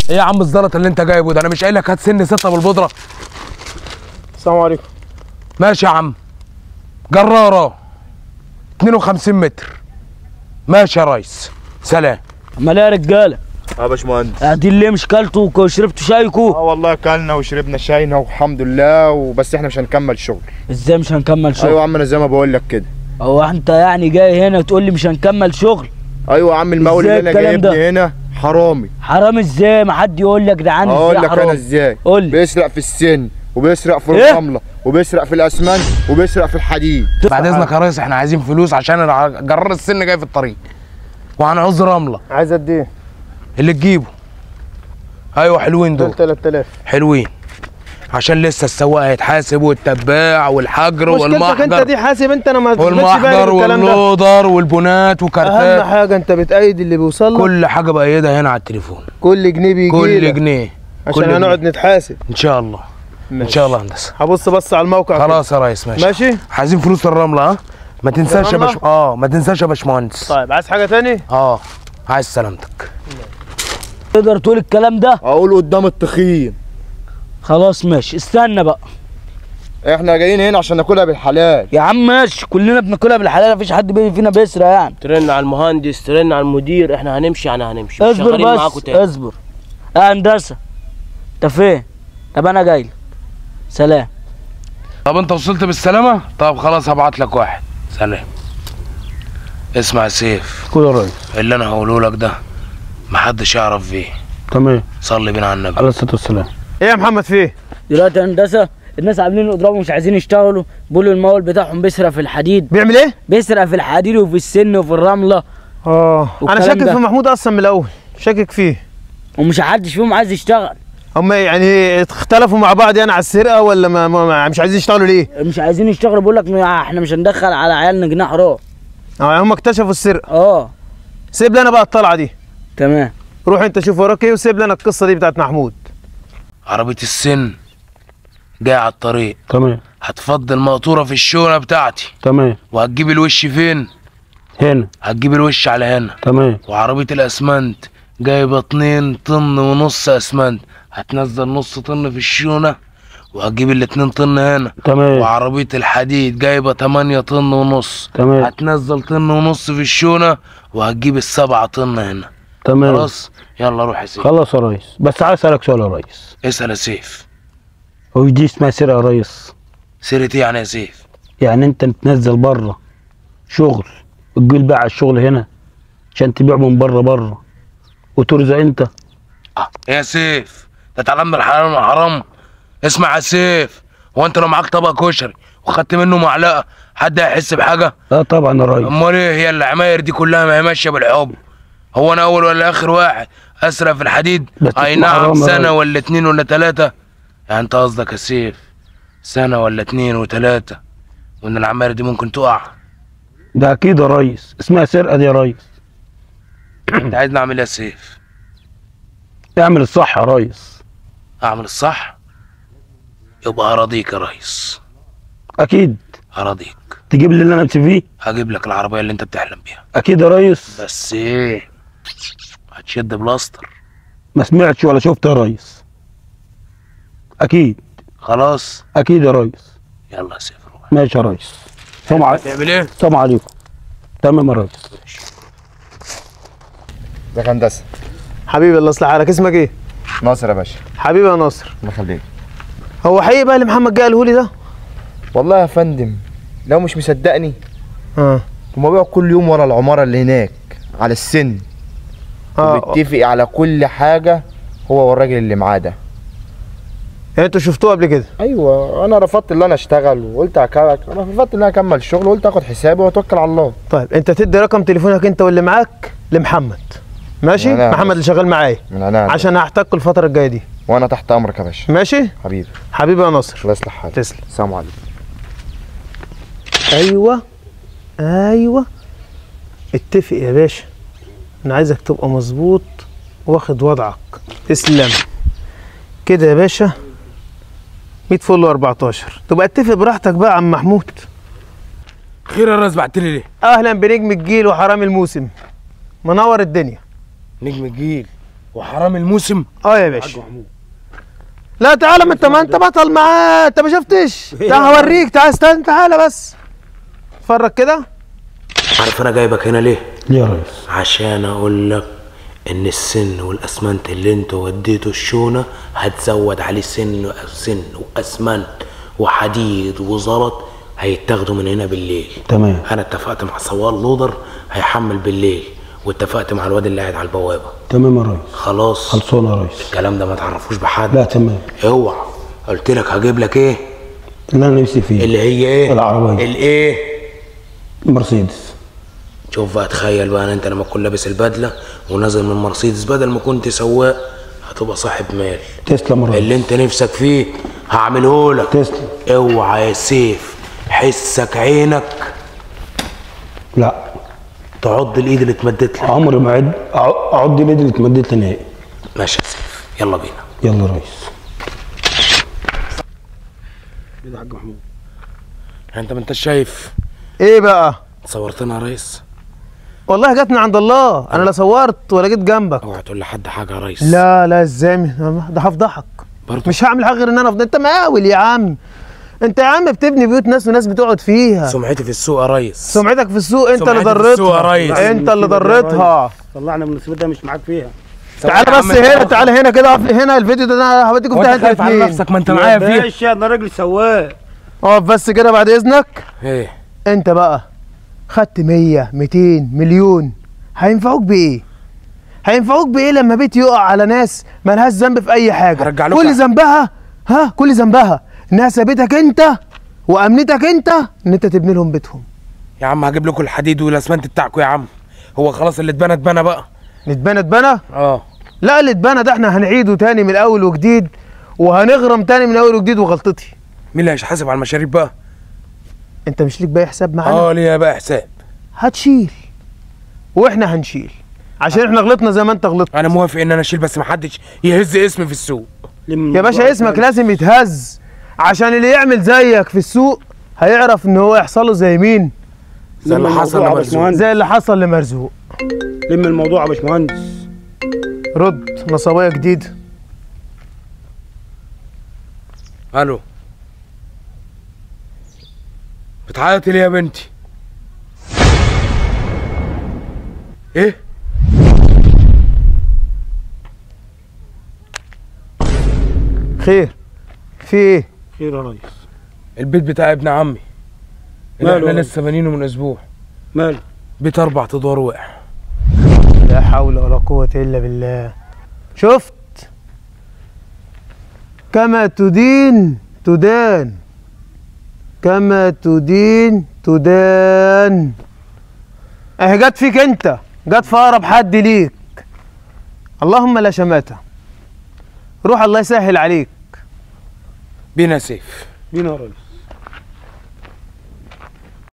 ايه يا عم الزلط اللي انت جايبه ده انا مش قايل لك هات سن ستة بالبودرة السلام عليكم ماشي يا عم جرارة 52 متر ماشي يا ريس سلام امال ايه يا رجاله اه يا باشمهندس قاعدين ليه مش كلتوا وشربتوا شايكو اه والله اكلنا وشربنا شاينا والحمد لله وبس احنا مش هنكمل شغل ازاي مش هنكمل شغل ايوه يا عم انا زي ما بقول لك كده هو انت يعني جاي هنا تقول لي مش هنكمل شغل ايوه يا عم المقاول ازاي اللي انا الكلام ده؟ جايبني هنا حرامي حرام ازاي ما حد يقول لي يا جدعان اقول ازاي لك انا حرام ازاي قول لي بيسرق في السن وبيسرق في ايه؟ الرمله وبيسرق في الاسمنت وبيسرق في الحديد بعد اذنك يا ريس احنا عايزين فلوس عشان الع- جرار السن جاي في الطريق وهنعوز رملة عايز قد ايه؟ اللي تجيبه ايوه حلوين دول دول 3000 حلوين عشان لسه السواق هيتحاسب والتباع والحجر مشكلتك انت والمحجر دي حاسب انت انا ما تشغلش بالي والمحجر بالكلام ده واللودر والبونات اهم وكارتات حاجه انت بتأيد اللي بيوصل لك كل حاجه بايدها هنا على التليفون كل جنيه بيجي كل لك جنيه عشان كل هنقعد جنيه. نتحاسب ان شاء الله ان شاء الله هندسه هبص بص على الموقع كده. خلاص يا ريس ماشي ماشي عايزين فلوس الرمله ها ما تنساش يا الرملة؟ باش اه ما تنساش يا باشمهندس طيب عايز حاجه تاني؟ اه عايز سلامتك تقدر تقول الكلام ده اقول قدام التخين خلاص ماشي استنى بقى احنا جايين هنا عشان ناكلها بالحلال يا عم ماشي كلنا بناكلها بالحلال مفيش حد بي- فينا بيسرق يعني ترن على المهندس ترن على المدير احنا هنمشي يعني هنمشي مش اصبر شغالين معاكم بس تاني اصبر يا هندسه انت فين طب انا جاي لك سلام طب انت وصلت بالسلامه طب خلاص هبعت لك واحد سلام اسمع يا سيف كل يا ريس اللي انا هقوله لك ده محدش يعرف فيه تمام صلي بينا على النبي على الصلاه والسلام ايه يا محمد في ايه؟ دلوقتي يا هندسه الناس عاملين اضراب ومش عايزين يشتغلوا بيقولوا المول بتاعهم بيسرق في الحديد بيعمل ايه؟ بيسرق في الحديد وفي السن وفي الرمله اه انا والكلام شاكك ده. في محمود اصلا من الاول شاكك فيه ومش حدش فيهم عايز يشتغل هم يعني اختلفوا مع بعض يعني على السرقه ولا ما ما ما مش عايزين يشتغلوا ليه؟ مش عايزين يشتغلوا بيقول لك احنا مش هندخل على عيالنا جناح راه اه هم اكتشفوا السرقه اه سيب لي انا بقى الطلعه دي تمام روح انت شوف وراك ايه وسيب لي انا القصه دي بتاعت محمود عربيه السن جايه على الطريق تمام هتفضي المقطوره في الشونه بتاعتي تمام وهتجيب الوش فين هنا هتجيب الوش على هنا تمام وعربيه الاسمنت جايبه اتنين طن ونص اسمنت هتنزل نص طن في الشونه وهتجيب الاتنين طن هنا تمام وعربيه الحديد جايبه تمانية طن ونص تمام هتنزل طن ونص في الشونه وهتجيب السبعة طن هنا تمام خلاص يلا روح يا سيف خلاص يا ريس بس عايز اسالك سؤال يا ريس اسال يا سيف هو دي اسمها سرقه يا ريس سيرة ايه يعني يا سيف يعني انت تنزل بره شغل وتجيب بقى على الشغل هنا عشان تبيع من بره بره وترزق انت اه يا سيف ده اتعلمنا الحلال من الحرام اسمع يا سيف هو انت لو معاك طبق كشري وخدت منه معلقه حد هيحس بحاجه اه طبعا يا ريس امال ايه هي العماير دي كلها ما هي ماشيه بالحب هو انا اول ولا اخر واحد اسرق في الحديد بس اي اسمه نعم حرام يا سنه راجل. ولا اتنين ولا تلاته يعني انت قصدك يا سيف سنه ولا اتنين وتلاته وان العماير دي ممكن تقع ده اكيد يا ريس اسمها سرقه دي يا ريس انت عايز نعمل ايه يا سيف اعمل الصح يا ريس اعمل الصح يبقى اراضيك يا ريس اكيد اراضيك تجيب لي اللي انا نفسي فيه هجيب لك العربيه اللي انت بتحلم بيها اكيد يا ريس بس ايه هتشد بلاستر ما سمعتش ولا شفت يا ريس اكيد خلاص اكيد يا ريس يلا يا سيف روح ماشي يا ريس سلام عليكم تعمل ايه سلام عليكم تمام يا ريس ازيك يا هندسه حبيبي الله يصلح حالك اسمك ايه؟ ناصر يا باشا حبيبي يا ناصر الله يخليك هو حقيقي بقى اللي محمد جه قاله لي ده؟ والله يا فندم لو مش مصدقني اه هما بيقعوا كل يوم ورا العماره اللي هناك على السن اه وبيتفق على كل حاجه هو والراجل اللي معاه ده يعني انتوا شفتوه قبل كده؟ ايوه انا رفضت ان انا اشتغل وقلت هكلك انا رفضت ان انا اكمل الشغل وقلت اخد حسابي واتوكل على الله طيب انت تدي رقم تليفونك انت واللي معاك لمحمد ماشي؟ لا، لا. محمد اللي شغال معايا من عينيا عشان هحتاجكوا الفتره الجايه دي وانا تحت امرك يا باشا ماشي؟ حبيبي حبيبي يا ناصر الله يصلح حالك تسلم السلام عليكم ايوه ايوه اتفق يا باشا انا عايزك تبقى مظبوط واخد وضعك تسلم كده يا باشا 100 فل و14 تبقى اتفق براحتك بقى يا عم محمود خير يا راس بعت لي ليه اهلا بنجم الجيل وحرامي الموسم منور الدنيا نجم الجيل وحرام الموسم اه يا باشا لا تعالى ما انت ما انت بطل معاه انت ما شفتش تعال هوريك تعال استنى تعالى بس اتفرج كده عارف انا جايبك هنا ليه ليه يا ريس عشان اقول لك ان السن والاسمنت اللي انت وديته الشونه هتزود عليه سن سن واسمنت وحديد وزلط هيتاخدوا من هنا بالليل تمام انا اتفقت مع سواق لودر هيحمل بالليل واتفقت مع الواد اللي قاعد على البوابه تمام يا ريس خلاص خلصانه يا ريس الكلام ده ما تعرفوش بحد لا تمام اوعى قلت لك هجيب لك ايه اللي انا نفسي فيه اللي هي ايه العربية. الايه مرسيدس شوف بقى تخيل بقى انت لما تكون لابس البدله ونازل من مرسيدس بدل ما كنت سواق هتبقى صاحب مال تسلم يا اللي ريس انت نفسك فيه هعمله لك تسلم اوعى يا سيف حسك عينك لا تعض الايد اللي اتمدت لك عمري ما اعد أع- اعد اليد اللي اتمدت لي نهائي ماشي يا سيف يلا بينا يلا يا ريس انت ما انتش شايف ايه بقى صورتنا يا ريس والله جت من عند الله انا لا صورت ولا جيت جنبك اوعى تقول لحد حاجه يا ريس لا لا ازاي من- ده هفضحك برضه مش هعمل حاجه غير ان انا افضل انت مقاول يا عم انت يا عم بتبني بيوت ناس وناس بتقعد فيها سمعتي في السوق يا ريس سمعتك في السوق انت اللي سمعتي في السوق يا ضرتها ريس. انت اللي ضرتها طلعنا من المصيبه مش معاك فيها تعالى بس هنا تعالى هنا كده اقف هنا الفيديو ده انا هوديكم وانت في انت خايف على الاثنين نفسك ما انت معايا فيه باشا انا راجل سواق اقف بس كده بعد اذنك ايه انت بقى خدت 100 200 مليون هينفعوك بايه هينفعوك بايه لما بيت يقع على ناس مالهاش ذنب في اي حاجه هرجع لكم. كل ذنبها ها كل ذنبها انها سابتك انت وامنتك انت ان انت تبني لهم بيتهم يا عم هجيب لكم الحديد والاسمنت بتاعكم يا عم هو خلاص اللي اتبنى اتبنى بقى نتبنى اتبنى اه لا اللي اتبنى ده احنا هنعيده تاني من الاول وجديد وهنغرم تاني من اول وجديد وغلطتي مين اللي هيحاسب على المشاريب بقى انت مش ليك بقى حساب معانا اه ليا بقى حساب هتشيل واحنا هنشيل عشان احنا غلطنا زي ما انت غلطت انا موافق ان انا اشيل بس محدش يهز اسمي في السوق يا باشا اسمك لازم يتهز عشان اللي يعمل زيك في السوق هيعرف ان هو يحصل له زي مين زي اللي لما حصل الموضوع لما يا باشمهندس. زي اللي حصل لمرزوق لم الموضوع يا باشمهندس رد نصابيه جديده الو بتعيطي ليه يا بنتي ايه خير في ايه خير يا ريس البيت بتاع ابن عمي اللي ماله احنا يا لسه بانينه من اسبوع ماله بيت اربع ادوار وقع لا حول ولا قوة إلا بالله شفت كما تدين تدان كما تدين تدان اهي جت فيك انت جت في اقرب حد ليك اللهم لا شماتة روح الله يسهل عليك بينا يا سيف بينا يا ريس